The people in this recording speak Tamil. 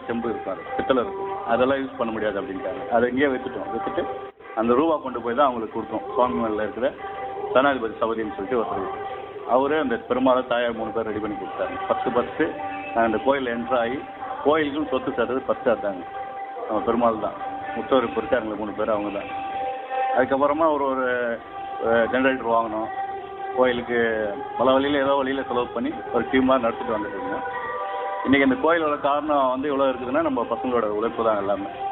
செம்பு இருக்கும் அது பித்தளை இருக்கும் அதெல்லாம் யூஸ் பண்ண முடியாது அப்படின்ட்டாங்க அதை இங்கேயே வச்சுட்டோம் வச்சுட்டு அந்த ரூபா கொண்டு போய் தான் அவங்களுக்கு கொடுத்தோம் சுவாமிமலையில் இருக்கிற சனாதிபதி சபதின்னு சொல்லிட்டு ஒருத்தர் அவரே அந்த பெருமாளை தாயார் மூணு பேர் ரெடி பண்ணி கொடுத்தாரு ஃபஸ்ட்டு ஃபஸ்ட்டு நான் அந்த கோயிலில் என்ட்ரு ஆகி கோயிலுக்கும் சொத்து சேர்த்தது ஃபஸ்ட்டு அதாங்க நம்ம பெருமாள் தான் முத்தவர் இப்போ இருக்காருங்களே மூணு பேர் அவங்க தான் அதுக்கப்புறமா ஒரு ஒரு ஜென்ரேட்டர் வாங்கினோம் கோயிலுக்கு பல வழியில் ஏதோ வழியில் செலவு பண்ணி ஒரு டீமாக நடத்திட்டு வந்துட்டு இருந்தோம் இன்றைக்கி இந்த கோயிலோட காரணம் வந்து இவ்வளோ இருக்குதுன்னா நம்ம பசங்களோட உழைப்பு தான் எல்லாமே